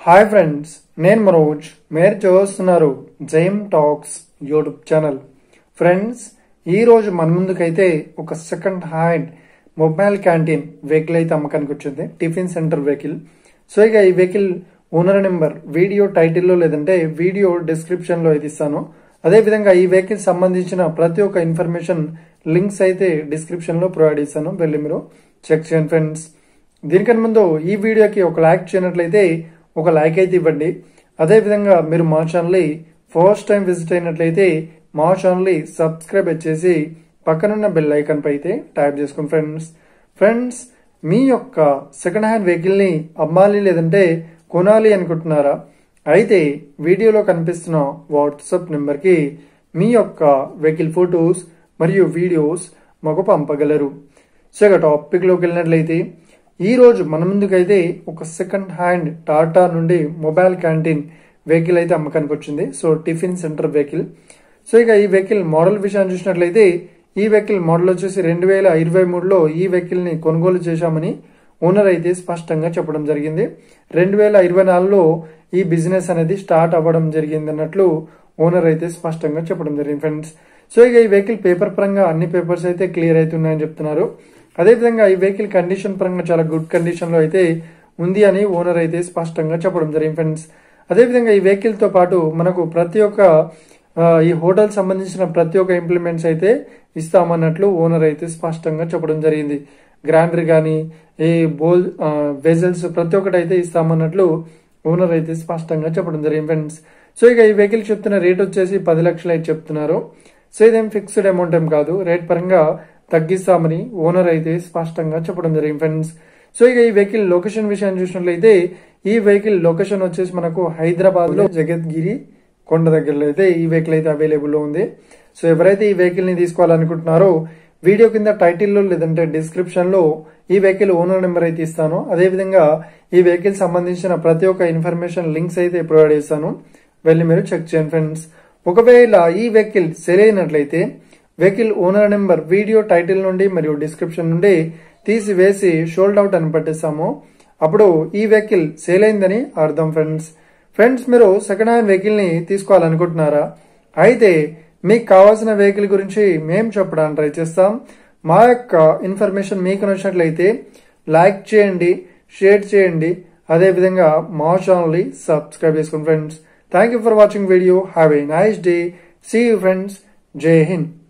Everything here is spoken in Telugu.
హాయ్ ఫ్రెండ్స్ నేను మనోజ్ మీరు చూస్తున్నారు జైమ్ టాక్స్ యూట్యూబ్ ఛానల్ ఫ్రెండ్స్ ఈ రోజు మన ముందుకైతే ఒక second hand mobile canteen vehicle అయితే అమ్మకానికి వచ్చింది టిఫిన్ సెంటర్ వెహికల్ సో ఇక ఈ వెహికల్ ఓనర్ నెంబర్ వీడియో టైటిల్లో లేదంటే వీడియో డిస్క్రిప్షన్ లో అయితే ఇస్తాను అదే విధంగా ఈ వెహికల్ సంబంధించిన ప్రతి ఒక్క ఇన్ఫర్మేషన్ లింక్స్ అయితే డిస్క్రిప్షన్ లో ప్రొవైడ్ చేస్తాను వెళ్ళి మీరు చెక్ చేయండి ఫ్రెండ్స్ దీనికన్నా ముందు ఈ వీడియోకి ఒక లైక్ చేయనట్లయితే ఒక లైక్ అయితే ఇవ్వండి అదే విధంగా మీరు మా ఛానల్ని ఫస్ట్ టైం విజిట్ అయినట్లయితే మా ఛానల్ని సబ్స్క్రైబ్ చేసి పక్కనున్న బెల్ ఐకాన్ పై అయితే టైప్ చేసుకోండి ఫ్రెండ్స్ ఫ్రెండ్స్ మీ యొక్క సెకండ్ హ్యాండ్ వెహికల్ ని అమ్మాలి లేదంటే కొనాలి అనుకుంటున్నారా అయితే వీడియోలో కనిపిస్తున్న వాట్సాప్ నెంబర్ కి మీ యొక్క వెహికల్ ఫొటోస్ మరియు వీడియోస్ మాకు పంపగలరు సో ఇక టాపిక్ లోకి వెళ్ళినట్లయితే ఈ రోజు మన ముందుకైతే ఒక సెకండ్ హ్యాండ్ టాటా నుండి మొబైల్ క్యాంటీన్ వెహికల్ అయితే అమ్మకానికి వచ్చింది so tiffin centre vehicle so ఇక ఈ వెహికల్ మోడల్ విషయాన్ని చూసినట్లయితే ఈ వెహికల్ మోడల్ వచ్చేసి రెండు వేల ఇరవై మూడులో ఈ వెహికల్ ని కొనుగోలు చేశామని ఓనర్ అయితే స్పష్టంగా చెప్పడం జరిగింది రెండు వేల ఇరవై నాలుగులో ఈ బిజినెస్ అనేది స్టార్ట్ అవ్వడం జరిగింది అన్నట్లు ఓనర్ అయితే స్పష్టంగా చెప్పడం జరిగింది ఫ్రెండ్స్ సో ఇక ఈ వెహికల్ పేపర్ పరంగా అన్ని పేపర్స్ అయితే క్లియర్ అవుతున్నాయని చెప్తున్నారు అదేవిధంగా ఈ వెహికల్ కండిషన్ పరంగా చాలా గుడ్ కండిషన్ లో అయితే ఉంది అని ఓనర్ అయితే స్పష్టంగా చెప్పడం జరిగింది ఫ్రెండ్స్ అదేవిధంగా ఈ వెహికల్ తో పాటు మనకు ప్రతి ఒక్క ఆ, ఈ హోటల్ సంబంధించిన ప్రతి ఒక్క ఇంప్లిమెంట్స్ అయితే ఇస్తామన్నట్లు ఓనర్ అయితే స్పష్టంగా చెప్పడం జరిగింది గ్రాండర్ కానీ ఈ బోల్ వెజల్స్ ప్రతి ఒక్కటి అయితే ఇస్తామన్నట్లు ఓనర్ అయితే స్పష్టంగా చెప్పడం జరిగింది ఫ్రెండ్స్ సో ఇక ఈ వెహికల్ చెప్తున్న రేట్ వచ్చేసి పది లక్షలు అయితే చెప్తున్నారు సో ఇదేం ఫిక్స్డ్ అమౌంట్ ఏం కాదు రేట్ పరంగా తగ్గిస్తామని ఓనర్ అయితే స్పష్టంగా చెప్పడం జరిగింది ఫ్రెండ్స్ సో ఇక ఈ వెహికల్ లొకేషన్ విషయాన్ని చూసినట్లయితే ఈ వెహికల్ లొకేషన్ వచ్చేసి మనకు హైదరాబాద్ లో జగద్గిరి కొండ దగ్గరలో అయితే ఈ వెహికల్ అయితే అవైలబుల్ లో ఉంది సో ఎవరైతే ఈ వెహికల్ ని తీసుకోవాలనుకుంటున్నారో వీడియో కింద టైటిల్లో లేదంటే డిస్క్రిప్షన్ లో ఈ వెహికల్ ఓనర్ నెంబర్ అయితే ఇస్తాను అదే విధంగా ఈ వెహికల్ సంబంధించిన ప్రతి ఒక్క ఇన్ఫర్మేషన్ లింక్స్ అయితే ప్రొవైడ్ చేస్తాను వెళ్ళి మీరు చెక్ చేయండి ఫ్రెండ్స్ ఒకవేళ ఈ వెహికల్ సెల్ అయినట్లయితే vehicle owner number video title నుండి మరియు డిస్క్రిప్షన్ నుండి తీసివేసి షోల్డ్ అవుట్ అని పట్టిస్తాము అప్పుడు ఈ వెహికల్ సేల్ అయిందని అర్థం ఫ్రెండ్స్ ఫ్రెండ్స్ మీరు సెకండ్ హ్యాండ్ వెహికల్ ని తీసుకోవాలనుకుంటున్నారా అయితే మీకు కావాల్సిన వెహికల్ గురించి మేము చెప్పడానికి ట్రై చేస్తాం మా యొక్క ఇన్ఫర్మేషన్ మీకు నచ్చినట్లయితే లైక్ చేయండి షేర్ చేయండి అదేవిధంగా మా ఛానల్ని సబ్స్క్రైబ్ చేసుకోండి friends thank you for watching video have a nice day see you friends Jai Hind